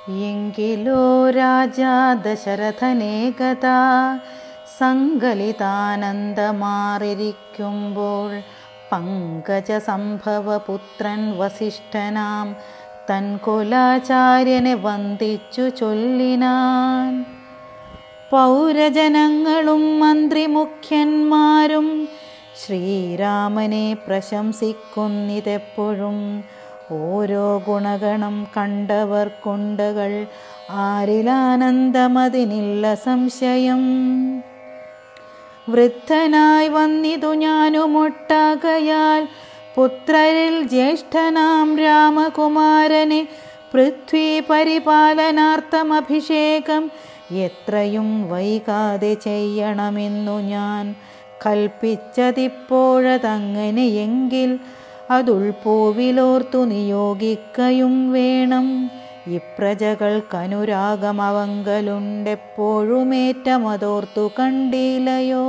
എങ്കിലോ രാജാ ദശരഥനേകഥാ സങ്കലിതാനന്ദമാറിരിക്കുമ്പോൾ പങ്കജസംഭവപുത്രൻ വസിഷ്ഠനാം തൻ കുലാചാര്യനെ വന്ദിച്ചു ചൊല്ലിനാൻ പൗരജനങ്ങളും മന്ത്രിമുഖ്യന്മാരും ശ്രീരാമനെ പ്രശംസിക്കുന്നിതെപ്പോഴും ഓരോ ഗുണഗണം കണ്ടവർ കൊണ്ടകൾ ആരിലാനന്ദമതിനില്ല സംശയം വൃദ്ധനായി വന്നിതു ഞാനുമൊട്ടാകയാൽ പുത്രരിൽ ജ്യേഷ്ഠനാം രാമകുമാരനെ പൃഥ്വി പരിപാലനാർത്ഥമഭിഷേകം എത്രയും വൈകാതെ ചെയ്യണമെന്നു ഞാൻ കൽപ്പിച്ചതിപ്പോഴതങ്ങനെയെങ്കിൽ അതുൾപൂവിലോർത്തു നിയോഗിക്കയും വേണം ഇപ്രജകൾക്കനുരാഗമവങ്കലുണ്ടെപ്പോഴുമേറ്റമതോർത്തു കണ്ടില്ലയോ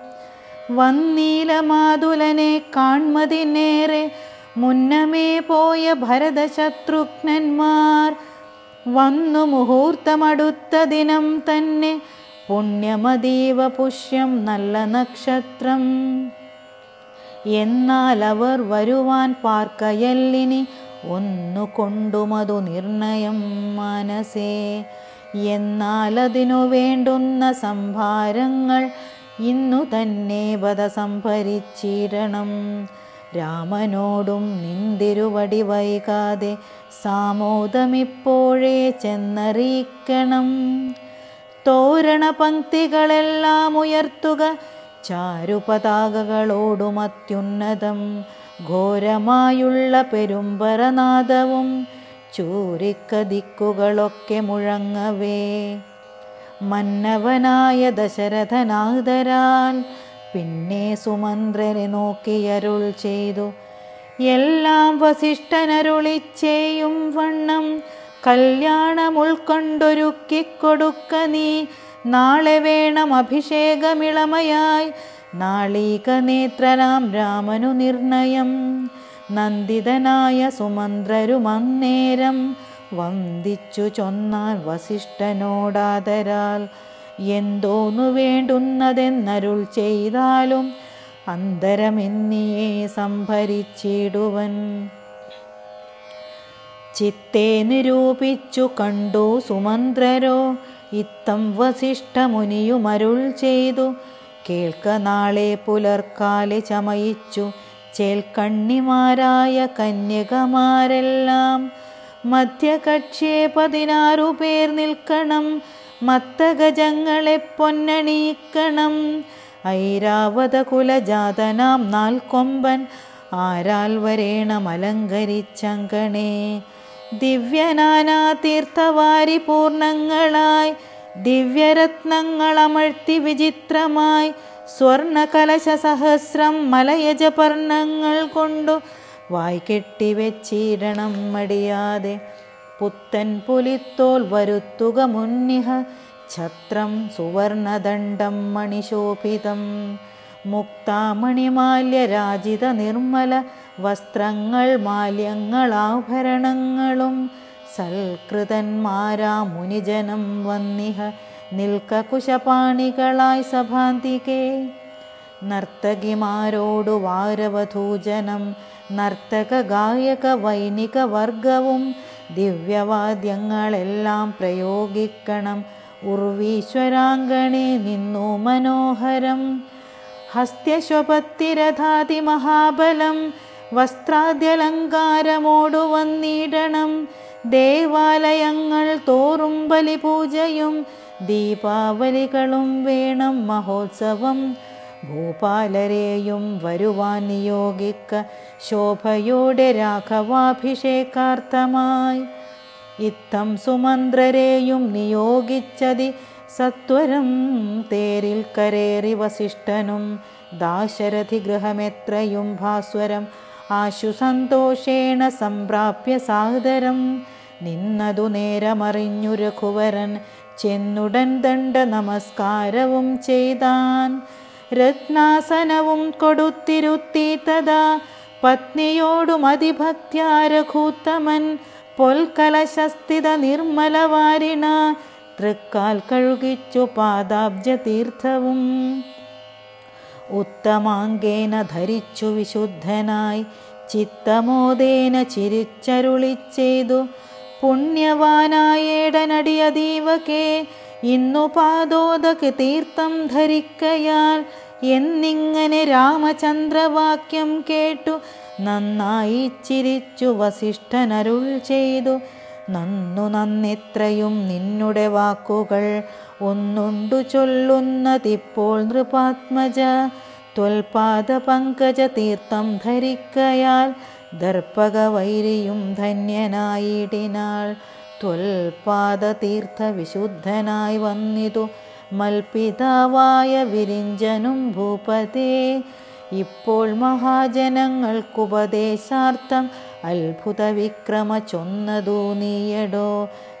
വന്നീലമാതുലനെ കാൺമതിനേറെ മുന്നമേ പോയ ഭരതശത്രുഘ്നന്മാർ വന്നു മുഹൂർത്തമടുത്ത ദിനം തന്നെ പുണ്യമതീവ പുഷ്യം നല്ല നക്ഷത്രം എന്നാൽ അവർ വരുവാൻ പാർക്കയല്ലിനി ഒന്നു കൊണ്ടുമതു നിർണയം മനസ്സേ എന്നാൽ അതിനു വേണ്ടുന്ന സംഭാരങ്ങൾ ഇന്നു തന്നെ വധ സംഭരിച്ചിടണം രാമനോടും നിന്തിരുവടി വൈകാതെ സാമോദമിപ്പോഴേ ചെന്നറിയിക്കണം തോരണ പങ്ക്തികളെല്ലാം ഉയർത്തുക ചാരുപതാകകളോടും അത്യുന്നതം ഘോരമായുള്ള പെരുമ്പറനാദവും ചൂരിക്കദിക്കുകളൊക്കെ മുഴങ്ങവേ മന്നവനായ ദശരഥനാദരാൽ പിന്നെ സുമന്ത്രനെ നോക്കിയരുൾ ചെയ്തു എല്ലാം വസിഷ്ഠനരുളിച്ചേയും വണ്ണം കല്യാണം ഉൾക്കൊണ്ടൊരുക്കിക്കൊടുക്ക നീ നാളെ വേണം അഭിഷേകമിളമയായി നാളീക നേത്രനാം രാമനു നിർണയം നന്ദിതനായ സുമന്ത്രരുമന്നേരം വന്ദിച്ചു ചൊന്നാൽ വസിഷ്ഠനോടാദരാൽ എന്തോന്നു വേണ്ടുന്നതെന്നരുൾ ചെയ്താലും അന്തരമെന്നിയെ സംഭരിച്ചിടുവൻ ചിത്തെ നിരൂപിച്ചു കണ്ടു സുമന്ത്രരോ ഇത്തം വസിഷ്ഠമുനിയുമരുൾ ചെയ്തു കേൾക്ക നാളെ പുലർക്കാലെ ചമയിച്ചു ചേൽക്കണ്ണിമാരായ കന്യകമാരെല്ലാം മധ്യകക്ഷ്യേ പതിനാറു പേർ നിൽക്കണം മത്തഗജങ്ങളെ പൊന്നണിയിക്കണം ഐരാവത കുലജാതനാം നാൽക്കൊമ്പൻ ആരാൽ വരേണം അലങ്കരിച്ചങ്കണേ ദിവ്യനാനാ തീർത്ഥവാരി പൂർണ്ണങ്ങളായി ദിവ്യരത്നങ്ങളമഴ്ത്തി വിചിത്രമായി സ്വർണ കലശ സഹസ്രം മലയജപർണങ്ങൾ കൊണ്ടു വായ് കെട്ടിവെച്ചിടണം മടിയാതെ പുത്തൻ പുലിത്തോൽ വരുത്തുക മുന്നിഹ ഛത്രം സുവർണദണ്ഡം മണിശോഭിതം മുക്താമണിമാല്യരാജിത നിർമ്മല വസ്ത്രങ്ങൾ മാല്യങ്ങൾ ആഭരണങ്ങളും സൽകൃതന്മാരാ മുനിജനം വന്നിഹ നിൽക്ക കുശപാണികളായി സഭാന്തികേ നർത്തകിമാരോടു വാരവധൂജനം നർത്തക ഗായക വൈനിക വർഗവും ദിവ്യവാദ്യങ്ങളെല്ലാം പ്രയോഗിക്കണം ഉർവീശ്വരാങ്കണേ നിന്നു മനോഹരം ഹസ്ത്യശ്വപത്തിരഥാതി മഹാബലം വസ്ത്രാദ്യലങ്കാരമോടു വന്നിടണം ദേവാലയങ്ങൾ തോറും ബലിപൂജയും ദീപാവലികളും വേണം മഹോത്സവം ഭൂപാലരെയും വരുവാൻ നിയോഗിക്ക ശോഭയോടെ രാഘവാഭിഷേകാർത്ഥമായി ഇത്തം സുമന്ത്രരെയും നിയോഗിച്ചതി സത്വരം തേരിൽ കരേറി വസിഷ്ഠനും ദാശരഥി ഗൃഹമെത്രയും ഭാസ്വരം ആശു സന്തോഷേണ സംപ്രാപ്യ സാദരം നിന്നതു നേരമറിഞ്ഞു രഘുവരൻ ചെന്നുടൻ ദണ്ഡ നമസ്കാരവും ചെയ്താൻ രത്നാസനവും കൊടുത്തിരുത്തി തഥാ പത്നിയോടും അതിഭക്ത്യാരഘൂത്തമൻ പൊൽക്കലശസ്ഥിത നിർമ്മലവാരിണ തൃക്കാൽ കഴുകിച്ചു പാദാബ്ജ തീർത്ഥവും ഉത്തമാങ്കേന ധരിച്ചു വിശുദ്ധനായി ചിത്തമോദേന ചിരിച്ചരുളിച്ചെയ്തു പുണ്യവാനായേടനടിയതീവകേ ഇന്നു പാദോദക തീർത്ഥം ധരിക്കയാൽ എന്നിങ്ങനെ രാമചന്ദ്രവാക്യം കേട്ടു നന്നായി ചിരിച്ചു വസിഷ്ഠനരുൾ ചെയ്തു നന്നു നന്നെത്രയും നിന്നുടെ വാക്കുകൾ ഒന്നുണ്ടു ചൊല്ലുന്നതിപ്പോൾ നൃപാത്മജ ത്വൽപാദ പങ്കജ തീർത്ഥം ധരിക്കയാൽ ദർപ്പകവൈരിയും ധന്യനായിടിനാൾ ത്വൽപാദ തീർത്ഥ വിശുദ്ധനായി വന്നിതു മൽപിതാവായ വിരിഞ്ചനും ഭൂപതേ ഇപ്പോൾ മഹാജനങ്ങൾക്കുപദേശാർത്ഥം അത്ഭുത വിക്രമ ചൊന്നതു നീയടോ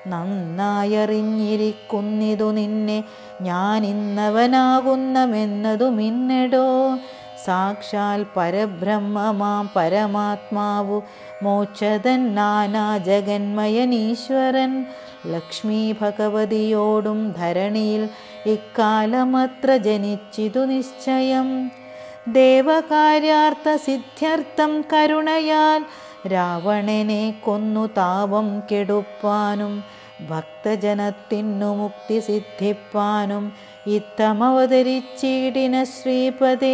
നന്നായറിഞ്ഞിരിക്കുന്നിതു നിന്നെ ഞാൻ ഇന്നവനാകുന്നമെന്നതു മിന്നടോ സാക്ഷാൽ പരബ്രഹ്മമാം പരമാത്മാവു മോക്ഷതൻ നാനാ ജഗന്മയനീശ്വരൻ ലക്ഷ്മി ഭഗവതിയോടും ധരണിയിൽ ഇക്കാലമത്ര ജനിച്ചിതു നിശ്ചയം ദേവകാര്യാർത്ഥ സിദ്ധ്യർത്ഥം കരുണയാൽ രാവണനെ കൊന്നു താപം കെടുപ്പാനും ഭക്തജനത്തിനു മുക്തി സിദ്ധിപ്പാനും ഇത്തമവതരിച്ചിടിന ശ്രീപദേ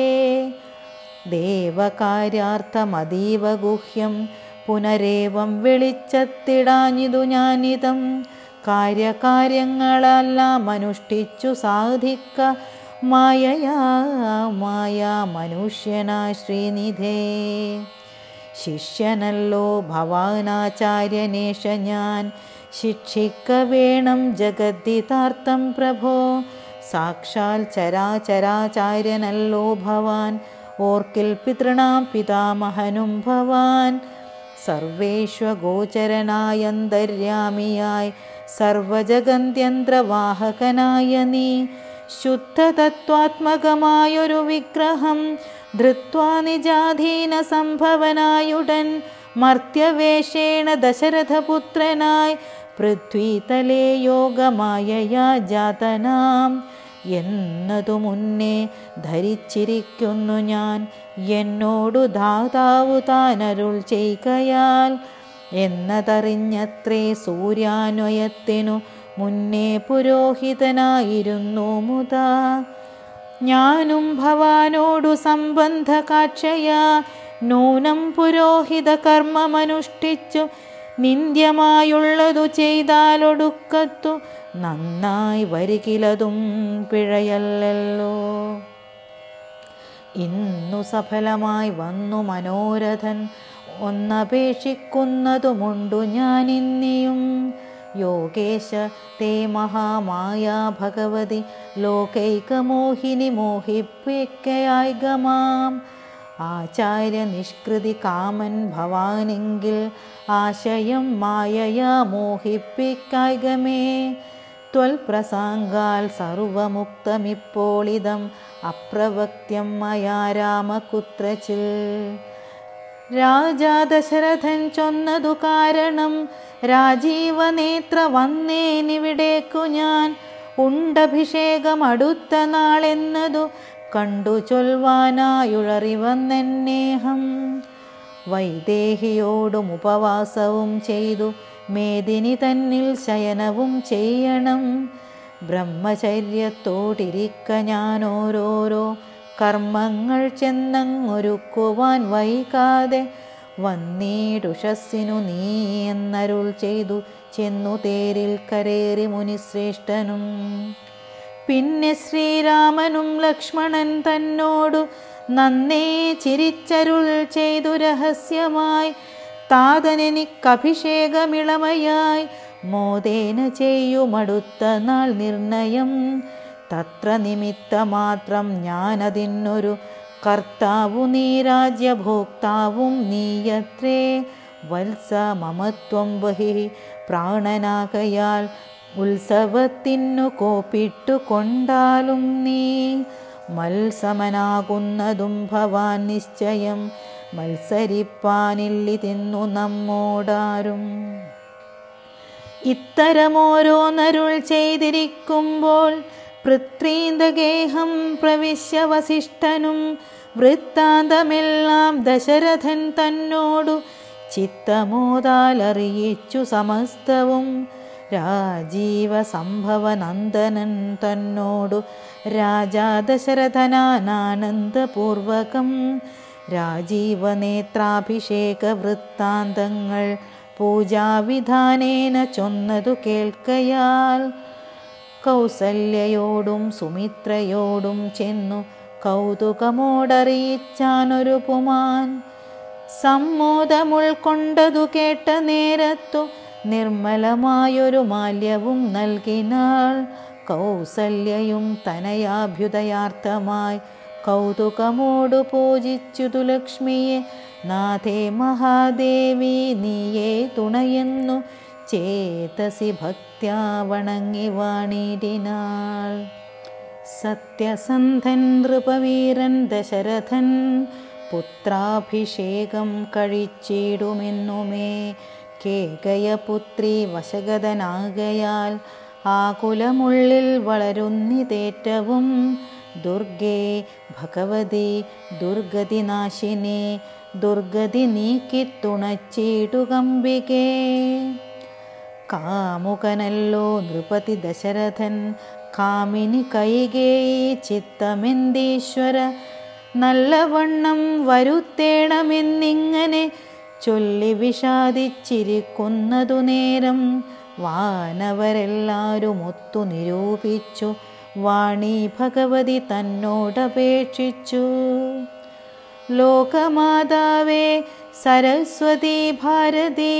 ദേവകാര്യാർത്ഥമതീവ ഗുഹ്യം പുനരേവം വെളിച്ചത്തിടാഞ്ഞിതു ഞാനിതം കാര്യകാര്യങ്ങളെല്ലാം അനുഷ്ഠിച്ചു സാധിക്ക മായയാ മായാ മനുഷ്യനാ ശ്രീനിധേ ശിഷ്യനല്ലോ ഭവാനാചാര്യനേഷ ഞാൻ ശിക്ഷിക്ക വേണം ജഗദ്ദിതാർത്ഥം പ്രഭോ സാക്ഷാൽ ചരാചരാചാര്യനല്ലോ ഭവാൻ ഓർക്കിൽ പിതൃണാം പിതാമഹനും ഭവാൻ സർവേഷ്വഗോചരനായന്തര്യാമിയായി സർവജഗന്ത്യന്ത്രവാഹകനായ നീ ശുദ്ധതത്വാത്മകമായൊരു വിഗ്രഹം ധൃത്വാ നിജാധീന സംഭവനായുടൻ മർത്യവേഷേണ ദശരഥപുത്രനായി പൃഥ്വീതലേ യോഗമായയാ ജാതനാം എന്നതു മുന്നേ ധരിച്ചിരിക്കുന്നു ഞാൻ എന്നോടു ധാതാവു താനരുൾ ചെയ്കയാൽ എന്നതറിഞ്ഞത്രേ സൂര്യാന്വയത്തിനു മുന്നേ പുരോഹിതനായിരുന്നു മുതാ ഞാനും ഭവാനോടു സംബന്ധ കാക്ഷയാ നൂനം പുരോഹിത കർമ്മമനുഷ്ഠിച്ചു നിന്ദ്യമായുള്ളതു ചെയ്താലൊടുക്കത്തു നന്നായി വരികിലതും പിഴയല്ലല്ലോ ഇന്നു സഫലമായി വന്നു മനോരഥൻ ഒന്നപേക്ഷിക്കുന്നതുമുണ്ടു ഞാനിന്നിയും യോഗേശ തേ മഹാമായാ ഭഗവതി ലോകൈകമോഹിനി മോഹിപ്പിക്കയായി ഗമാം ആചാര്യ നിഷ്കൃതി കാമൻ ഭവാനെങ്കിൽ ആശയം മായയാ മോഹിപ്പിക്കായികമേ ത്വൽപ്രസാങ്കാൽ സർവമുക്തമിപ്പോളിതം അപ്രവക്ത്യം മയാ രാമകുത്രച്ചിൽ രാജാ ദശരഥൻ ചൊന്നതു കാരണം രാജീവനേത്ര വന്നേനിവിടേക്കു ഞാൻ ഉണ്ടഭിഷേകം അടുത്ത നാളെന്നതു കണ്ടു ചൊൽവാനായുഴറി വന്നെന്നേഹം വൈദേഹിയോടും ഉപവാസവും ചെയ്തു മേദിനി തന്നിൽ ശയനവും ചെയ്യണം ബ്രഹ്മചര്യത്തോടിരിക്ക ഞാൻ ഓരോരോ കർമ്മങ്ങൾ ചെന്നങ്ങൊരുക്കുവാൻ വൈകാതെ വന്നീടുഷസ്സിനു നീ എന്നരുൾ ചെയ്തു ചെന്നു തേരിൽ കരേറി മുനിശ്രേഷ്ഠനും പിന്നെ ശ്രീരാമനും ലക്ഷ്മണൻ തന്നോടു നന്നേ ചിരിച്ചരുൾ ചെയ്തു രഹസ്യമായി താതനെനിക്കഭിഷേകമിളമയായി മോദേന ചെയ്യുമടുത്ത നാൾ നിർണയം തത്ര നിമിത്തമാത്രം ഞാനതിനൊരു കർത്താവു നീ രാജ്യഭോക്താവും നീയത്രേ വത്സ മമത്വം ബഹി പ്രാണനാകയാൽ ഉത്സവത്തിനു കോപ്പിട്ടു കൊണ്ടാലും നീ മത്സമനാകുന്നതും ഭവാൻ നിശ്ചയം മത്സരിപ്പാനില്ലി തിന്നു നമ്മോടാരും ഇത്തരമോരോന്നരുൾ ചെയ്തിരിക്കുമ്പോൾ പൃഥ്വീന്തഗേഹം പ്രവിശ്യ വസിഷ്ഠനും വൃത്താന്തമെല്ലാം ദശരഥൻ തന്നോടു ചിത്തമോതാലറിയിച്ചു സമസ്തവും രാജീവ സംഭവനന്ദനൻ തന്നോടു രാജാ ദശരഥനാനന്ദപൂർവകം രാജീവ നേത്രാഭിഷേക വൃത്താന്തങ്ങൾ പൂജാവിധാനേന ചൊന്നതു കേൾക്കയാൽ കൗസല്യയോടും സുമിത്രയോടും ചെന്നു കൗതുകമോടറിയിച്ചാനൊരു പുമാൻ സമ്മോദമുൾക്കൊണ്ടതു കേട്ട നേരത്തു നിർമ്മലമായൊരു മാല്യവും നൽകിനാൾ കൗസല്യയും തനയാഭ്യുദയാർത്ഥമായി കൗതുകമോടു പൂജിച്ചുതു ലക്ഷ്മിയെ നാഥേ മഹാദേവി നീയേ തുണയെന്നു ചേതസി ഭക്ത്യാ വണങ്ങി വാണിടിനാൾ സത്യസന്ധൻ നൃപവീരൻ ദശരഥൻ പുത്രാഭിഷേകം കഴിച്ചിടുമെന്നുമേ കേകയപുത്രി വശഗതനാകയാൽ ആകുലമുള്ളിൽ വളരുന്നിതേറ്റവും ദുർഗേ ഭഗവതി ദുർഗതിനാശിനി ദുർഗതി നീക്കി തുണച്ചിടുകമ്പികേ കാമുകനല്ലോ നൃപതി ദശരഥൻ കാമിനി കൈകേയി ചിത്തമെന്തീശ്വര നല്ലവണ്ണം വരുത്തേണമെന്നിങ്ങനെ ചൊല്ലി വിഷാദിച്ചിരിക്കുന്നതു നേരം വാനവരെല്ലാരും ഒത്തു നിരൂപിച്ചു വാണി ഭഗവതി തന്നോടപേക്ഷിച്ചു ലോകമാതാവേ സരസ്വതി ഭാരതി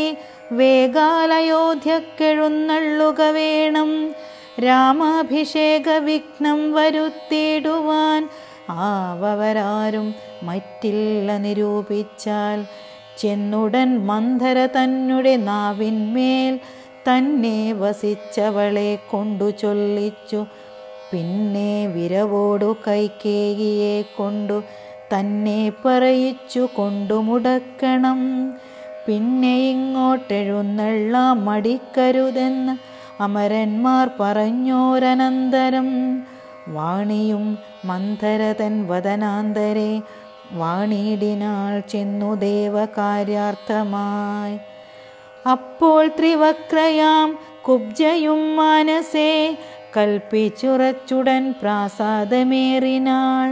വേഗാലയോധ്യക്കെഴുന്നള്ളുക വേണം രാമാഭിഷേക വിഘ്നം വരുത്തിയിടുവാൻ ആവവരാരും മറ്റില്ല നിരൂപിച്ചാൽ ചെന്നുടൻ മന്ധര തന്നെ നാവിന്മേൽ തന്നെ വസിച്ചവളെ കൊണ്ടു ചൊല്ലിച്ചു പിന്നെ വിരവോടു കൈക്കേകിയെ കൊണ്ടു തന്നെ പറയിച്ചു കൊണ്ടു മുടക്കണം പിന്നെ ഇങ്ങോട്ടെഴുന്നള്ളാം മടിക്കരുതെന്ന് അമരന്മാർ പറഞ്ഞോരനന്തരം വാണിയും മന്ധരതൻ വദനാന്തരെ വാണിടിനാൾ ചെന്നു ദേവകാര്യാർത്ഥമായി അപ്പോൾ ത്രിവക്രയാം കുബ്ജയും മാനസേ കൽപ്പിച്ചുറച്ചുടൻ പ്രാസാദമേറിനാൾ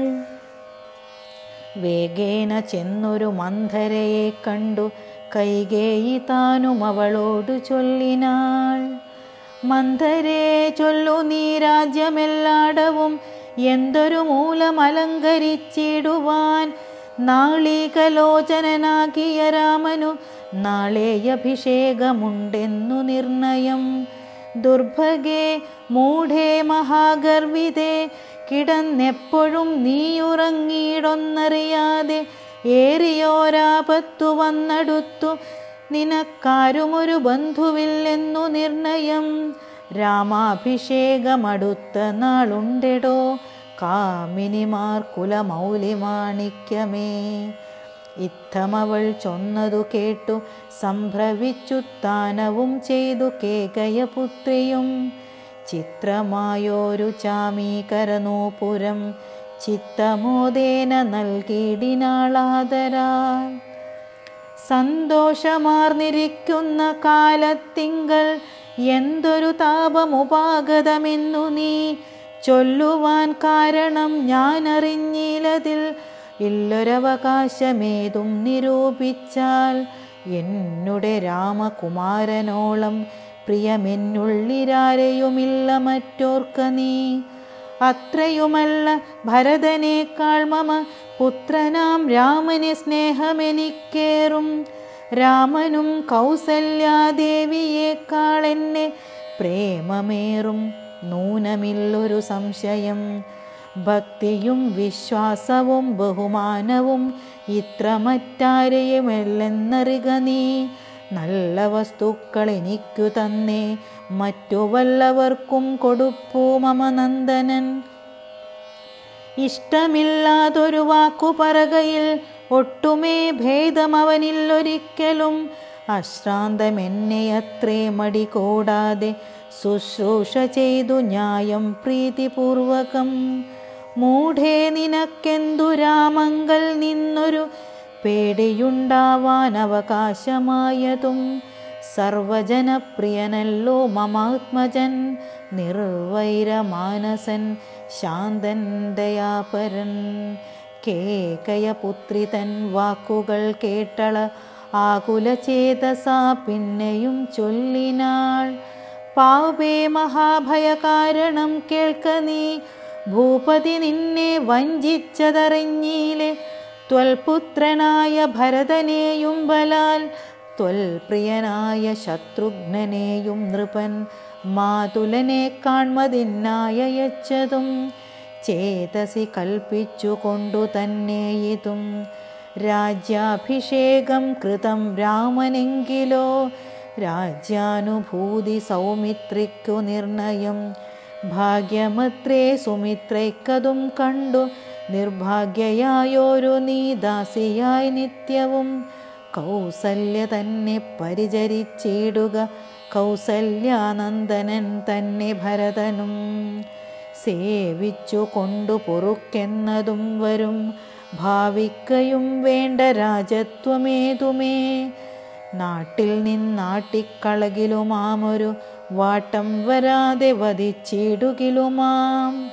വേഗേന ചെന്നൊരു മന്ധരയെ കണ്ടു കൈകേയി താനും അവളോട് ചൊല്ലിനാൾ മന്ധരേ ചൊല്ലു നീ രാജ്യമെല്ലാടവും എന്തൊരു മൂലം അലങ്കരിച്ചിടുവാൻ നാളീകലോചനനാകിയ രാമനു നാളെ അഭിഷേകമുണ്ടെന്നു നിർണയം ദുർഭഗേ മൂഢേ മഹാഗർവിതേ കിടന്നെപ്പോഴും നീയുറങ്ങിയിടൊന്നറിയാതെ ഏറിയോരാപത്തു വന്നടുത്തു നിനക്കാരുമൊരു ബന്ധുവില്ലെന്നു നിർണയം രാമാഭിഷേകമടുത്ത നാളുണ്ടെടോ കാമിനിമാർ കുലമൗലി മാണിക്യമേ ഇത്തമവൾ ചൊന്നതു കേട്ടു സംഭ്രവിച്ചു താനവും ചെയ്തു കേകയപുത്രിയും ചിത്രമായോരു ചാമീകരനൂപുരം ചിത്തമോദേന നൽകിയിടിനാളാദരാൽ സന്തോഷമാർന്നിരിക്കുന്ന കാലത്തിങ്കൾ എന്തൊരു താപമുപാഗതമെന്നു നീ ചൊല്ലുവാൻ കാരണം ഞാൻ അറിഞ്ഞില്ലതിൽ ഇല്ലൊരവകാശമേതും നിരൂപിച്ചാൽ എന്നുടെ രാമകുമാരനോളം പ്രിയമെന്നുള്ളിരാരെയുമില്ല മറ്റോർക്ക നീ അത്രയുമല്ല ഭരതനേക്കാൾ മമ പുത്രനാം രാമന് സ്നേഹമെനിക്കേറും രാമനും കൗസല്യാദേവിയേക്കാൾ എന്നെ പ്രേമമേറും നൂനമില്ലൊരു സംശയം ഭക്തിയും വിശ്വാസവും ബഹുമാനവും ഇത്ര മറ്റാരെയുമല്ലെന്നറിക നീ നല്ല വസ്തുക്കൾ എനിക്കു തന്നെ മറ്റു വല്ലവർക്കും കൊടുപ്പൂ മമ നന്ദനൻ ഇഷ്ടമില്ലാതൊരു വാക്കു പറകയിൽ ഒട്ടുമേ ഭേദം അവനില്ലൊരിക്കലും അശ്രാന്തമെന്നെ അത്രേ മടി കൂടാതെ ശുശ്രൂഷ ചെയ്തു ന്യായം പ്രീതിപൂർവകം മൂഢേ നിനക്കെന്തു രാമങ്കൽ നിന്നൊരു പേടിയുണ്ടാവാൻ അവകാശമായതും സർവജനപ്രിയനല്ലോ മമാത്മജൻ നിർവൈരമാനസൻ ശാന്തൻ ദയാപരൻ കേകയപുത്രി തൻ വാക്കുകൾ കേട്ടള ആകുലചേതസ പിന്നെയും ചൊല്ലിനാൾ പാപേ മഹാഭയകാരണം കേൾക്ക നീ ഭൂപതി നിന്നെ വഞ്ചിച്ചതറിഞ്ഞീലെ ത്വൽപുത്രനായ ഭരതനെയും ബലാൽ ത്വൽപ്രിയനായ ശത്രുഘ്നനെയും നൃപൻ മാതുലനെ കാൺമതിനായച്ചതും ചേതസി കൽപ്പിച്ചുകൊണ്ടു തന്നെ ഇതും രാജ്യാഭിഷേകം കൃതം രാമനെങ്കിലോ രാജ്യാനുഭൂതി സൗമിത്രിക്കു നിർണയം ഭാഗ്യമത്രേ സുമിത്രയ്ക്കതും കണ്ടു നിർഭാഗ്യയായോരു നീ ദാസിയായി നിത്യവും കൗസല്യ തന്നെ പരിചരിച്ചിടുക കൗസല്യാനന്ദനൻ തന്നെ ഭരതനും സേവിച്ചു കൊണ്ടു പൊറുക്കെന്നതും വരും ഭാവിക്കയും വേണ്ട രാജത്വമേതുമേ നാട്ടിൽ നിന്നാട്ടിക്കളകിലുമാമൊരു വാട്ടം വരാതെ വധിച്ചിടുകിലുമാം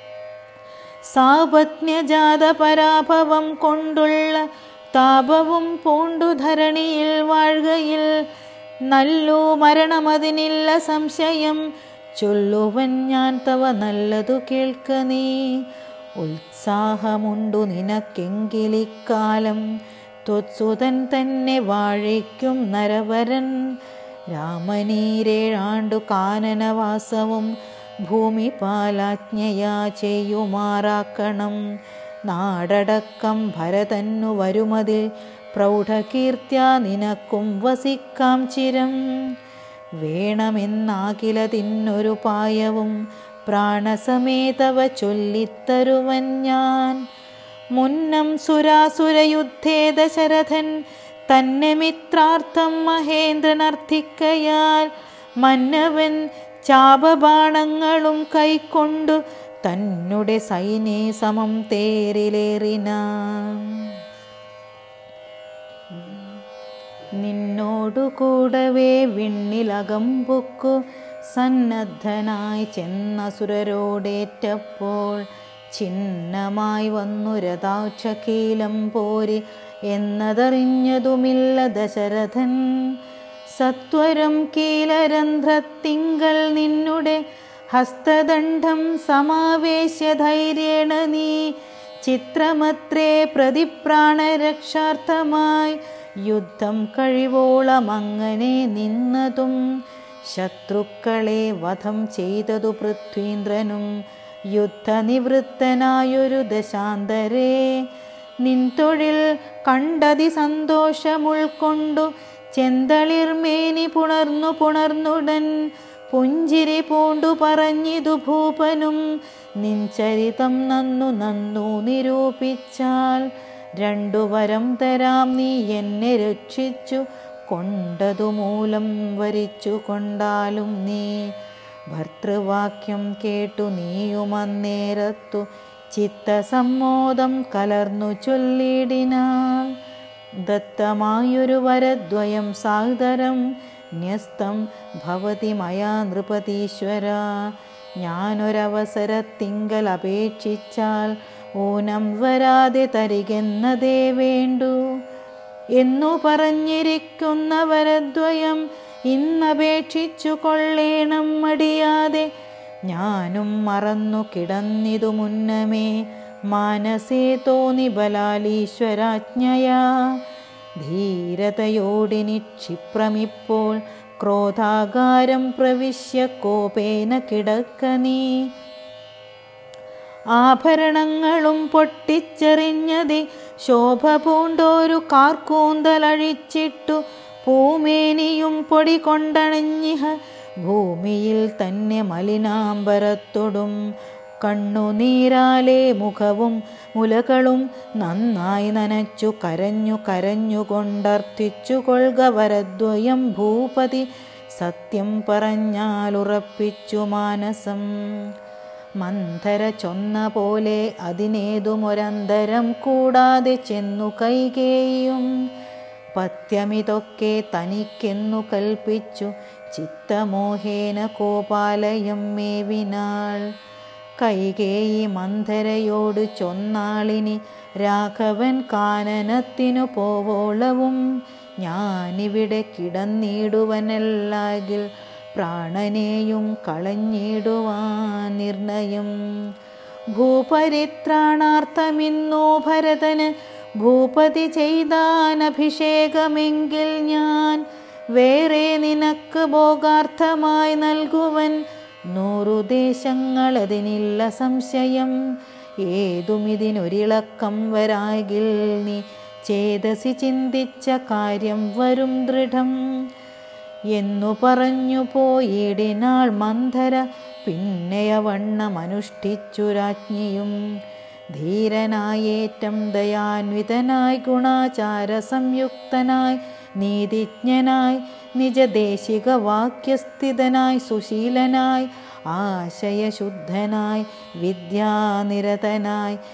സാപത്ന്യജാത പരാഭവം കൊണ്ടുള്ള താപവും പൂണ്ടു ധരണിയിൽ വാഴുകയിൽ നല്ലു മരണമതിനില്ല സംശയം ചൊല്ലുവൻ ഞാൻ തവ നല്ലതു കേൾക്ക നീ ഉത്സാഹമുണ്ടു നിനക്കെങ്കിലിക്കാലം ത്വത്സുതൻ തന്നെ വാഴിക്കും നരവരൻ രാമനീരേഴാണ്ടു കാനനവാസവും ഭൂമി പാലാജ്ഞയാ ചെയ്യുമാറാക്കണം നാടടക്കം ഭരതന്നു വരുമതിൽ പ്രൗഢകീർത്തിയ നിനക്കും വസിക്കാം ചിരം വേണമെന്നാകിലതിന്നൊരു പായവും പ്രാണസമേതവ ചൊല്ലിത്തരുവൻ ഞാൻ മുന്നം സുരാസുരയുദ്ധേ ദശരഥൻ തന്നെ മിത്രാർത്ഥം മഹേന്ദ്രനർത്ഥിക്കയാൽ മന്നവൻ ചാപബാണങ്ങളും കൈക്കൊണ്ടു തന്നെ സൈന്യേ സമം തേരിലേറിനാൻ നിന്നോടു കൂടവേ വിണ്ണിലകമ്പുക്കു സന്നദ്ധനായി ചെന്നസുരരോടേറ്റപ്പോൾ ചിഹ്നമായി വന്നു രഥാക്ഷകീലം പോരി എന്നതറിഞ്ഞതുമില്ല ദശരഥൻ സത്വരം കീലരന്ധ്രത്തിങ്കൽ നിന്നുടെ ഹസ്തദണ്ഡം സമാവേശ്യ ധൈര്യേണ നീ ചിത്രമത്രേ പ്രതിപ്രാണരക്ഷാർത്ഥമായി യുദ്ധം കഴിവോളം അങ്ങനെ നിന്നതും ശത്രുക്കളെ വധം ചെയ്തതു പൃഥ്വീന്ദ്രനും യുദ്ധനിവൃത്തനായൊരു ദശാന്തരേ നിൻ തൊഴിൽ കണ്ടതി സന്തോഷമുൾക്കൊണ്ടു ചെന്തളിർമേനി പുണർന്നു പുണർന്നുടൻ പുഞ്ചിരി പൂണ്ടു പറഞ്ഞിതു ഭൂപനും നിൻ ചരിതം നന്നു നന്നു നിരൂപിച്ചാൽ രണ്ടു വരം തരാം നീ എന്നെ രക്ഷിച്ചു കൊണ്ടതു മൂലം വരിച്ചു കൊണ്ടാലും നീ ഭർത്തൃവാക്യം കേട്ടു നീയുമന്നേരത്തു ചിത്തസമ്മോദം കലർന്നു ചൊല്ലിടിനാൾ ദത്തമായൊരു വരദ്വയം സാദരം ന്യസ്തം ഭവതി മയാ നൃപതീശ്വര ഞാനൊരവസരത്തിങ്കൽ അപേക്ഷിച്ചാൽ ഊനം വരാതെ തരികെന്നതേ വേണ്ടു എന്നു പറഞ്ഞിരിക്കുന്ന വരദ്വയം ഇന്നപേക്ഷിച്ചു കൊള്ളേണം മടിയാതെ ഞാനും മറന്നു കിടന്നിതു മുന്നമേ മാനസേ തോന്നി ബലാലീശ്വരാജ്ഞയാ ധീരതയോടിനി ക്ഷിപ്രമിപ്പോൾ ക്രോധാകാരം പ്രവിശ്യ കോപേന കിടക്ക നീ ആഭരണങ്ങളും പൊട്ടിച്ചെറിഞ്ഞതി ശോഭ പൂണ്ടോരു കാർക്കൂന്തലഴിച്ചിട്ടു പൂമേനിയും പൊടി കൊണ്ടണഞ്ഞിഹ ഭൂമിയിൽ തന്നെ മലിനാംബരത്തൊടും കണ്ണുനീരാലെ മുഖവും മുലകളും നന്നായി നനച്ചു കരഞ്ഞു കരഞ്ഞുകൊണ്ടർത്ഥിച്ചു കൊൾക വരദ്വയം ഭൂപതി സത്യം പറഞ്ഞാലുറപ്പിച്ചു മാനസം മന്ധര ചൊന്ന പോലെ അതിനേതുമൊരന്തരം കൂടാതെ ചെന്നു കൈകേയും പത്യമിതൊക്കെ തനിക്കെന്നു കൽപ്പിച്ചു ചിത്തമോഹേന കോപാലയം മേവിനാൾ കൈകേയി മന്ധരയോട് ചൊന്നാളിനി രാഘവൻ കാനനത്തിനു പോവോളവും ഞാനിവിടെ കിടന്നിടുവനല്ലാകിൽ പ്രാണനെയും കളഞ്ഞിടുവാൻ നിർണയം ഭൂപരിത്രാണാർത്ഥമിന്നോ ഭരതന് ഭൂപതി ചെയ്താൻ അഭിഷേകമെങ്കിൽ ഞാൻ വേറെ നിനക്ക് ഭോഗാർത്ഥമായി നൽകുവൻ നൂറു ദേശങ്ങളതിനില്ല സംശയം ഏതുമിതിനൊരിളക്കം വരാകിൽ നീ ചേതസി ചിന്തിച്ച കാര്യം വരും ദൃഢം എന്നു പറഞ്ഞു പോയിടിനാൾ മന്ധര പിന്നെയവണ്ണമനുഷ്ഠിച്ചു രാജ്ഞിയും ധീരനായേറ്റം ദയാന്വിതനായി ഗുണാചാര സംയുക്തനായി നീതിജ്ഞനായി നിജദേശിക വാക്യസ്ഥിതനായി സുശീലനായി ആശയശുദ്ധനായി വിദ്യാനിരതനായി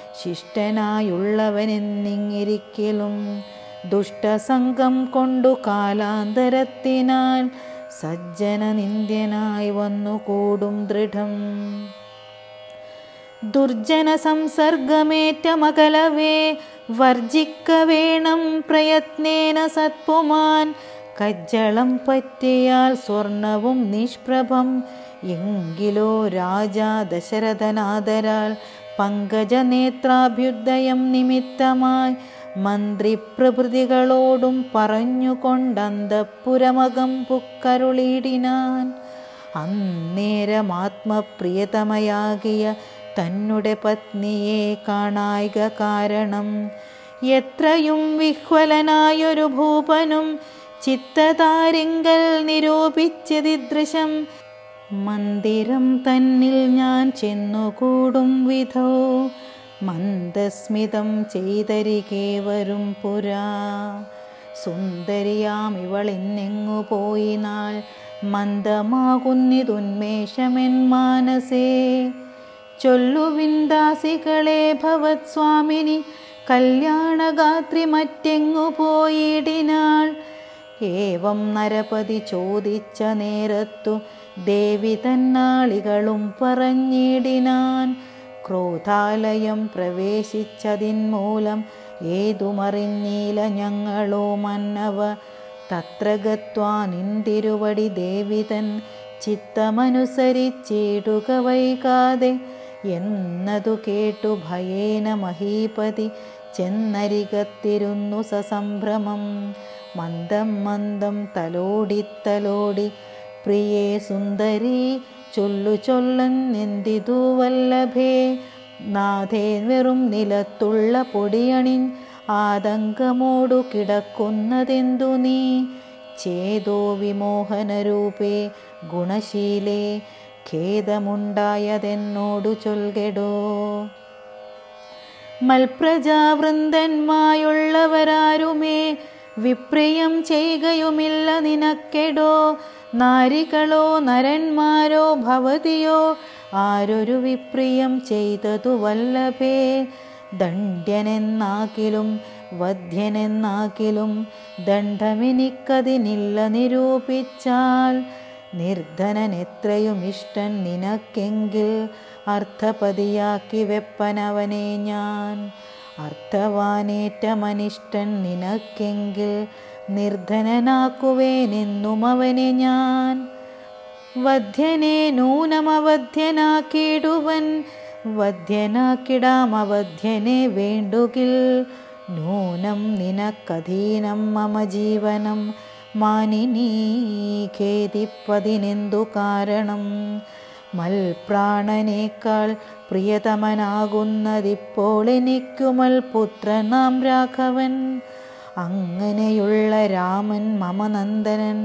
ശിഷ്ടനായുള്ളവനെന്നിങ്ങിരിക്കലും ദുഷ്ടസംഗം കൊണ്ടു കാലാന്തരത്തിനാൽ സജ്ജന നിന്ദ്യനായി വന്നുകൂടും ദൃഢം ദുർജന സംസർഗമേറ്റമകലവേ വർജിക്ക വേണം പ്രയത്നേന സത്പുമാൻ കജ്ജളം പറ്റിയാൽ സ്വർണവും നിഷ്പ്രഭം എങ്കിലോ രാജാ ദശരഥനാദരാൽ പങ്കജനേത്രാഭ്യുദയം നിമിത്തമായി മന്ത്രിപ്രഭൃതികളോടും പറഞ്ഞുകൊണ്ടന്തപ്പുരമകം പുക്കരുളിടിനാൻ അന്നേരം ആത്മപ്രിയതമയാകിയ തന്നുടെ പത്നിയെ കാണായിക കാരണം എത്രയും വിഹ്വലനായൊരു ഭൂപനും ചിത്തതാരിങ്കൽ നിരൂപിച്ചതിദൃശം മന്ദിരം തന്നിൽ ഞാൻ ചെന്നുകൂടും വിധോ മന്ദസ്മിതം ചെയ്തരികെ വരും പുരാ സുന്ദരിയാം ഇവളിന്നെങ്ങു പോയി നാൾ മന്ദമാകുന്നിതുന്മേഷമെൻ മാനസേ ചൊല്ലുവിന്ദാസികളെ ഭവത് സ്വാമിനി കല്യാണഗാത്രി മറ്റെങ്ങു പോയിടിനാൾ ഏവം നരപതി ചോദിച്ച നേരത്തു ദേവി തന്നാളികളും പറഞ്ഞിടിനാൻ ക്രോധാലയം പ്രവേശിച്ചതിന്മൂലം ഏതുമറിഞ്ഞീല ഞങ്ങളോ മന്നവ തത്ര ഗത്വാ നിന്തിരുവടി ദേവിതൻ ചിത്തമനുസരിച്ചിടുക വൈകാതെ എന്നതു കേട്ടു ഭയേന മഹീപതി ചെന്നരികത്തിരുന്നു സസംഭ്രമം മന്ദം മന്ദം തലോടിത്തലോടി പ്രിയേ സുന്ദരി ചൊല്ലു ചൊല്ലെന്തിതു വല്ലഭേ നാഥേ വെറും നിലത്തുള്ള പൊടിയണിൻ ആതങ്കമോടു കിടക്കുന്നതെന്തു നീ ചേതോ വിമോഹനരൂപേ ഗുണശീലേ ഖേദമുണ്ടായതെന്നോടു ചൊൽകെടോ മൽപ്രജാവൃന്ദന്മായുള്ളവരാരുമേ വിപ്രിയം ചെയ്യുകയുമില്ല നിനക്കെടോ നാരികളോ നരന്മാരോ ഭവതിയോ ആരൊരു വിപ്രിയം ചെയ്തതു വല്ലഭേ ദണ്ഡ്യനെന്നാക്കിലും വധ്യനെന്നാക്കിലും ദണ്ഡമെനിക്കതിനില്ല നിരൂപിച്ചാൽ നിർധനൻ എത്രയും ഇഷ്ടൻ നിനക്കെങ്കിൽ അർത്ഥപതിയാക്കി വെപ്പനവനെ ഞാൻ അർത്ഥവാനേറ്റമനിഷ്ടൻ നിനക്കെങ്കിൽ നിർധനനാക്കുവേനെന്നും അവനെ ഞാൻ വധ്യനെ നൂനമവധ്യനാക്കിയിടുവൻ വധ്യനാക്കിടാം അവധ്യനെ വേണ്ടുകിൽ നൂനം നിനക്കധീനം മമ ജീവനം മാനിനീ ഖേദിപ്പതിനെന്തു കാരണം മൽപ്രാണനേക്കാൾ പ്രിയതമനാകുന്നതിപ്പോൾ എനിക്കുമൽ പുത്രനാം രാഘവൻ അങ്ങനെയുള്ള രാമൻ മമ നന്ദനൻ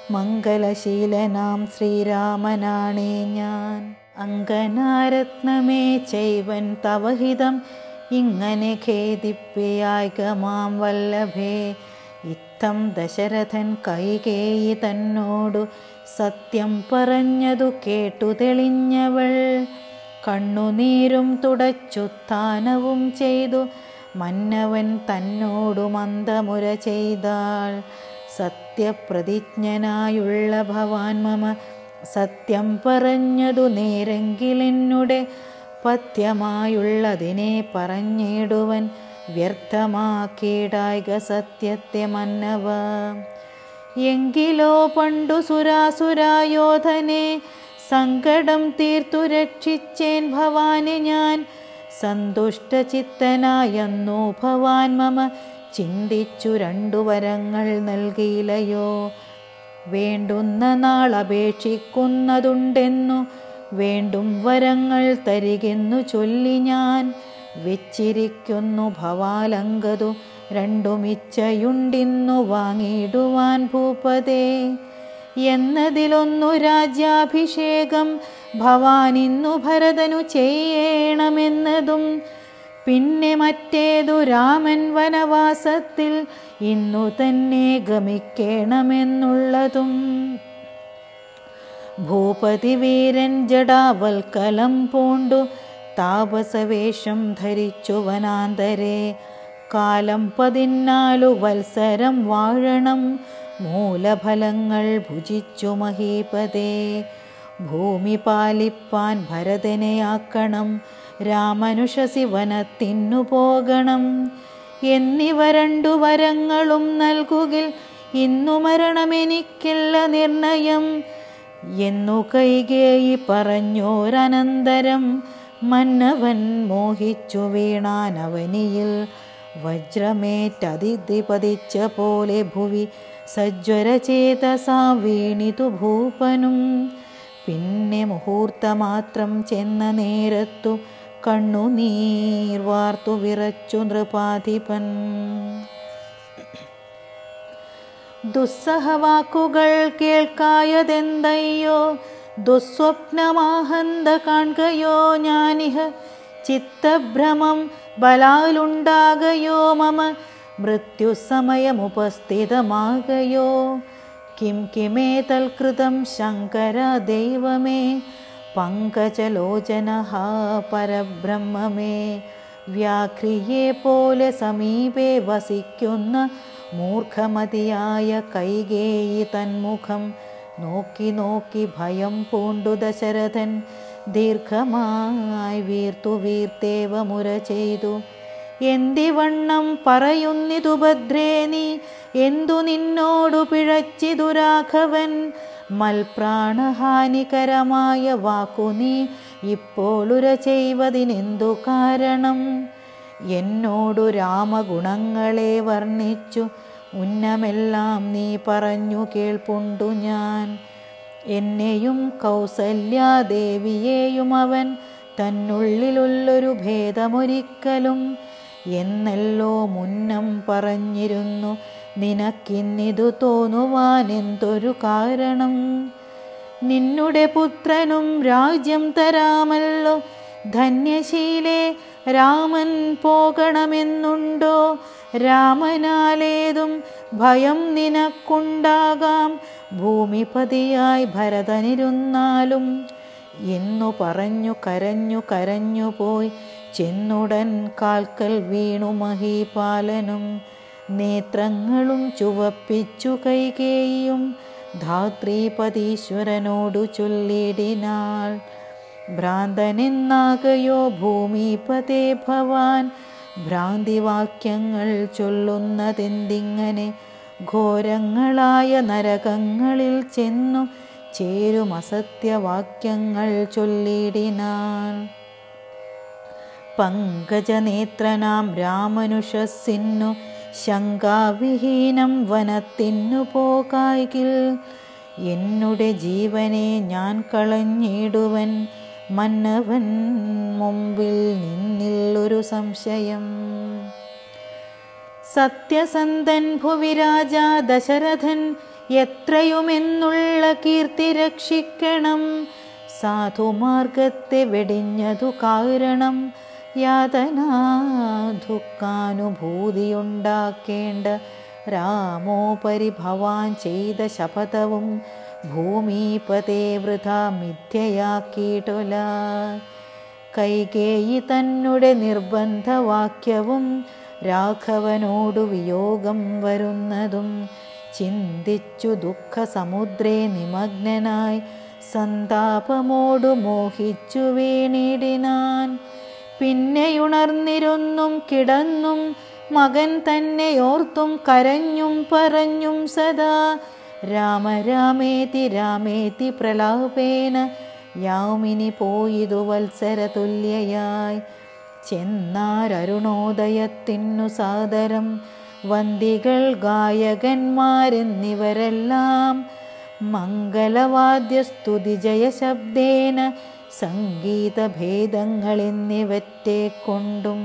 മംഗലശീലനാം ശ്രീരാമനാണേ ഞാൻ അങ്കനാരത്നമേ ചൈവൻ തവഹിതം ഇങ്ങനെ ഖേദിപ്പിയായികമാം വല്ലഭേ ഇത്തം ദശരഥൻ കൈകേയി തന്നോടു സത്യം പറഞ്ഞതു കേട്ടു തെളിഞ്ഞവൾ കണ്ണുനീരും തുടച്ചുത്ഥാനവും ചെയ്തു മന്നവൻ തന്നോടു മന്ദമുര ചെയ്താൾ സത്യപ്രതിജ്ഞനായുള്ള ഭവാൻ മമ സത്യം പറഞ്ഞതു നേരെങ്കിലെന്നുടെ പഥ്യമായുള്ളതിനെ പറഞ്ഞിടുവൻ വ്യർത്ഥമാക്കിയിടായിക സത്യത്തെ മന്നവ എങ്കിലോ പണ്ടു സുരാസുരായോധനെ സങ്കടം തീർത്തു രക്ഷിച്ചേൻ ഭവാനെ ഞാൻ സന്തുഷ്ടചിത്തനായെന്നു ഭവാൻ മമ ചിന്തിച്ചു രണ്ടു വരങ്ങൾ നൽകിയില്ലയോ വേണ്ടുന്ന നാൾ അപേക്ഷിക്കുന്നതുണ്ടെന്നു വേണ്ടും വരങ്ങൾ തരികെന്നു ചൊല്ലി ഞാൻ വെച്ചിരിക്കുന്നു ഭവാലങ്കതു രണ്ടുമിച്ചയുണ്ടിന്നു വാങ്ങിയിടുവാൻ ഭൂപതേ എന്നതിലൊന്നു രാജ്യാഭിഷേകം ഭവാനിന്നു ഭരതനു ചെയ്യണമെന്നതും പിന്നെ മറ്റേതു രാമൻ വനവാസത്തിൽ ഇന്നു തന്നെ ഗമിക്കണമെന്നുള്ളതും ഭൂപതി വീരൻ ജടാവൽക്കലം പൂണ്ടു താപസവേഷം ധരിച്ചു വനാന്തരെ കാലം പതിനാലു വത്സരം വാഴണം മൂലഫലങ്ങൾ ഭുജിച്ചു മഹീപതേ ഭൂമി പാലിപ്പാൻ ഭരതനെയാക്കണം രാമനുഷസി വനത്തിന്നു പോകണം എന്നിവ രണ്ടു വരങ്ങളും നൽകുകിൽ ഇന്നു മരണമെനിക്കില്ല നിർണയം എന്നു കൈകേയി പറഞ്ഞോരനന്തരം മന്നവൻ മോഹിച്ചു വീണാനവനിയിൽ വജ്രമേറ്റതിഥി പതിച്ച പോലെ ഭുവി സജ്വരചേതസാ വീണിതു ഭൂപനും പിന്നെ മുഹൂർത്തമാത്രം ചെന്ന നേരത്തു കണ്ണുനീർ വാർത്തു വിറച്ചു നൃപാധിപൻ ദുസ്സഹവാക്കുകൾ കേൾക്കായതെന്തയ്യോ ദുസ്വപ്നമാഹന്ത കാൺകയോ ഞാനിഹ ചിത്തഭ്രമം ബലാലുണ്ടാകയോ മമ മൃത്യുസമയമുപസ്ഥിതമാകയോ കിം കിമേ തൽകൃതം ശങ്കര ദൈവമേ പങ്കജലോചന പരബ്രഹ്മമേ വ്യാഘ്രിയെ പോലെ സമീപേ വസിക്കുന്ന മൂർഖമതിയായ കൈകേയി തന്മുഖം നോക്കി നോക്കി ഭയം പൂണ്ടു ദശരഥൻ ദീർഘമായി വീർത്തു വീർത്തേവ മുര ചെയ്തു എന്തിവണ്ണം പറയുന്നിതു ഭദ്രേ നീ എന്തു നിന്നോടു പിഴച്ചിതു രാഘവൻ മൽപ്രാണഹാനികരമായ വാക്കു നീ ഇപ്പോളുര ചെയ്വതിനെന്തു കാരണം എന്നോടു രാമഗുണങ്ങളെ വർണ്ണിച്ചു ഉന്നമെല്ലാം നീ പറഞ്ഞു കേൾപ്പുണ്ടു ഞാൻ എന്നെയും കൗസല്യാദേവിയെയും അവൻ തന്നുള്ളിലുള്ളൊരു ഭേദമൊരിക്കലും എന്നല്ലോ മുന്നം പറഞ്ഞിരുന്നു നിനക്കിന്നിതു തോന്നുവാൻ എന്തൊരു കാരണം നിന്നുടെ പുത്രനും രാജ്യം തരാമല്ലോ ധന്യശീലേ രാമൻ പോകണമെന്നുണ്ടോ രാമനാലേതും ഭയം നിനക്കുണ്ടാകാം ഭൂമിപതിയായി ഭരതനിരുന്നാലും എന്നു പറഞ്ഞു കരഞ്ഞു കരഞ്ഞു പോയി ചെന്നുടൻ കാൽക്കൽ വീണു മഹീപാലനും നേത്രങ്ങളും ചുവപ്പിച്ചു കൈകേയും ധാത്രീപതീശ്വരനോടു ചൊല്ലിടിനാൾ ഭ്രാന്തനെന്നാകയോ ഭൂമിപതേ ഭവാൻ ഭ്രാന്തിവാക്യങ്ങൾ ചൊല്ലുന്നതെന്തിങ്ങനെ ഘോരങ്ങളായ നരകങ്ങളിൽ ചെന്നു ചേരും അസത്യവാക്യങ്ങൾ ചൊല്ലിടിനാൾ പങ്കജനേത്രനാം രാമനുഷസ്സിന്നു ശങ്കാവിഹീനം വനത്തിന്നു പോകായിൽ എന്നുടെ ജീവനെ ഞാൻ കളഞ്ഞിടുവൻ മന്നവൻ മുമ്പിൽ നിന്നില്ലൊരു സംശയം സത്യസന്ധൻ ഭുവിരാജ ദശരഥൻ എത്രയുമെന്നുള്ള കീർത്തി രക്ഷിക്കണം സാധുമാർഗത്തെ വെടിഞ്ഞതു കാരണം യാതനാദുഃഖാനുഭൂതിയുണ്ടാക്കേണ്ട രാമോപരി ഭവാൻ ചെയ്ത ശപഥവും ഭൂമിപതേ വൃഥ മിഥ്യയാക്കിയിട്ടൊല കൈകേയി തന്നെ നിർബന്ധവാക്യവും രാഘവനോടു വിയോഗം വരുന്നതും ചിന്തിച്ചു ദുഃഖസമുദ്രേ നിമഗ്നനായി സന്താപമോടു മോഹിച്ചു വീണിടിനാൻ പിന്നെയുണർന്നിരുന്നും കിടന്നും മകൻ തന്നെ ഓർത്തും കരഞ്ഞും പറഞ്ഞും സദാ രാമ രാമേതി രാമേതി പ്രലാപേന യാമിനി പോയിതു വത്സര തുല്യയായി ചെന്നാരരുണോദയത്തിനു സാദരം വന്ദികൾ ഗായകന്മാരെന്നിവരെല്ലാം മംഗളവാദ്യസ്തുതി ജയശബ്ദേന സംഗീതഭേദങ്ങളെന്നിവറ്റെ കൊണ്ടും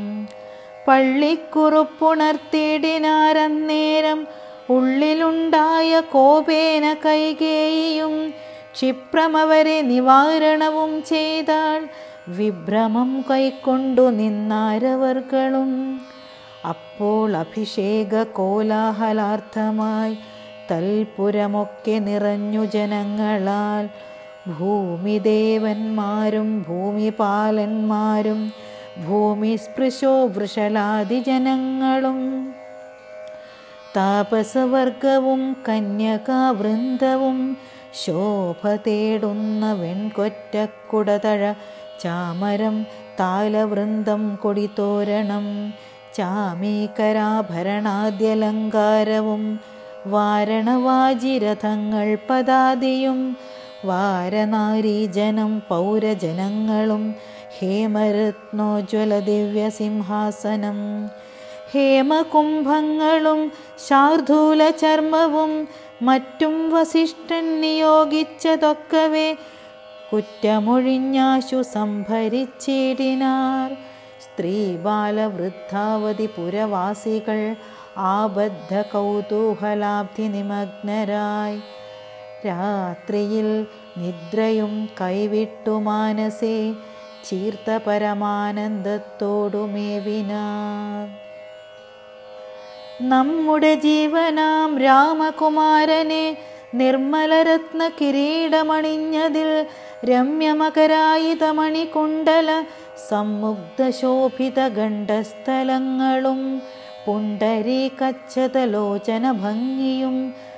പള്ളിക്കുറുപ്പുണർത്തിയിടിനാരന്നേരം ഉള്ളിലുണ്ടായ കോപേന കൈകേയും ക്ഷിപ്രമവരെ നിവാരണവും ചെയ്താൾ വിഭ്രമം കൈക്കൊണ്ടു നിന്നാരവർകളും അപ്പോൾ അഭിഷേക കോലാഹലാർത്ഥമായി തൽപുരമൊക്കെ നിറഞ്ഞു ജനങ്ങളാൽ ഭൂമിദേവന്മാരും ഭൂമിപാലന്മാരും ഭൂമിസ്പൃശോ വൃഷലാദി ജനങ്ങളും താപസവർഗവും കന്യകാവൃന്ദവും ശോഭ തേടുന്ന വെൺകൊറ്റക്കുടതഴ ചാമരം താലവൃന്ദം കൊടിത്തോരണം ചാമീകരാഭരണാദ്യലങ്കാരവും വാരണവാജിരഥങ്ങൾ പദാതിയും വാരനാരീജനം പൗരജനങ്ങളും ഹേമരത്നോജ്വല ദിവ്യസിംഹാസനം ഹേമകുംഭങ്ങളും ശാർദൂല ചർമ്മവും മറ്റും വസിഷ്ഠൻ നിയോഗിച്ചതൊക്കവേ കുറ്റമൊഴിഞ്ഞാശു സംഭരിച്ചിടിനാർ സ്ത്രീ ബാലവൃദ്ധാവതി പുരവാസികൾ ആബദ്ധ കൗതൂഹലാബ്ധി നിമഗ്നരായി രാത്രിയിൽ നിദ്രയും കൈവിട്ടു മാനസേ ചീർത്ത പരമാനന്ദത്തോടുമേവിനാർ നമ്മുടെ ജീവനാം രാമകുമാരനെ നിർമ്മലരത്ന കിരീടമണിഞ്ഞതിൽ രമ്യമകരായിതമണികുണ്ടല സമ്മുഗ്ധശോഭിത ഗണ്ഡസ്ഥലങ്ങളും പുണ്ടരീകച്ഛതലോചന ഭംഗിയും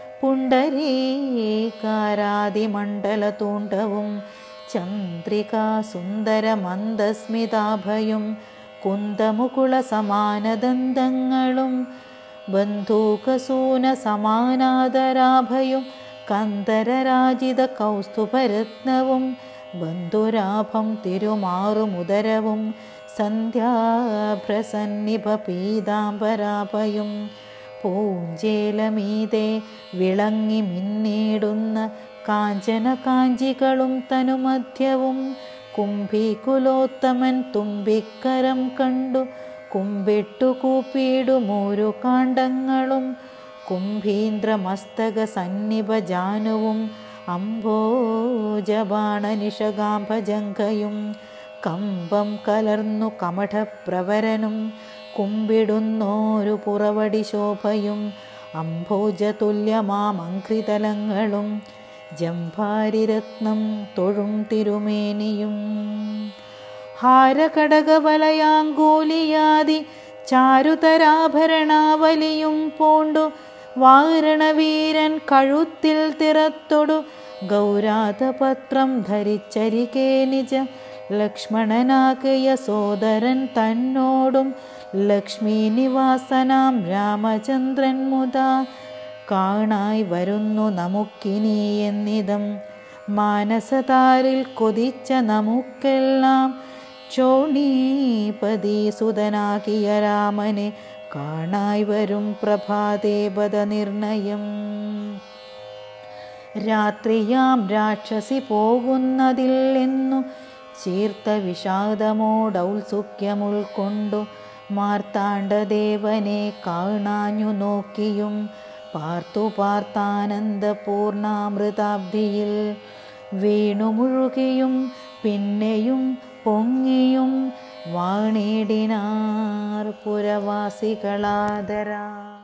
പുണ്ടരീകാരാതിമണ്ഡല തൂണ്ടവും ചന്ദ്രികാ സുന്ദര മന്ദസ്മിതാഭയും കുന്തമുകുള സമാനദന്തങ്ങളും ബന്ധൂകസൂന സമാനാദരാഭയും കന്ദരരാജിത കൗസ്തുഭരത്നവും ബന്ധുരാഭം തിരുമാറുമുദരവും സന്ധ്യാഭ്രസന്നിഭ പീതാംബരാഭയും പൂഞ്ചേലമീതെ വിളങ്ങി മിന്നിടുന്ന കാഞ്ചന കാഞ്ചികളും തനുമധ്യവും കുംഭികുലോത്തമൻ തുമ്പിക്കരം കണ്ടു കുമ്പിട്ടു കൂപ്പിയിടുമോരു കാണ്ഡങ്ങളും കുംഭീന്ദ്രമസ്തക സന്നിഭ ജാനുവും അംഭോജബാണനിഷകാംഭജങ്കയും കമ്പം കലർന്നു കമഠപ്രവരനും കുമ്പിടുന്നോരു പുറവടി ശോഭയും അംഭോജതുല്യമാമംഘ്രിതലങ്ങളും ജംഭാരിരത്നം തൊഴും തിരുമേനിയും ഹാരകടകവലയാങ്കൂലിയാദി ചാരുതരാഭരണാവലിയും പൂണ്ടു വാരണവീരൻ കഴുത്തിൽ തിറത്തൊടു ഗൗരാതപത്രം ധരിച്ചരികേ നിജ ലക്ഷ്മണനാകിയ സോദരൻ തന്നോടും ലക്ഷ്മി നിവാസനാം രാമചന്ദ്രൻ മുതാ കാണായി വരുന്നു നമുക്കിനി എന്നിതം മാനസതാരിൽ കൊതിച്ച നമുക്കെല്ലാം ചോണീപതി സുതനാകിയ രാമനെ കാണായി വരും പ്രഭാതേപത നിർണയം രാത്രിയാം രാക്ഷസി പോകുന്നതിൽ എന്നു ചീർത്ത വിഷാദമോടൗത്സുഖ്യമുൾക്കൊണ്ടു മാർത്താണ്ഡദേവനെ കാണാഞ്ഞു നോക്കിയും പാർത്തു പാർത്താനന്ദപൂർണാമൃതാബ്ധിയിൽ വീണുമുഴുകിയും പിന്നെയും പൊങ്ങിയും വാണിടിനാർ പുരവാസികളാദരാ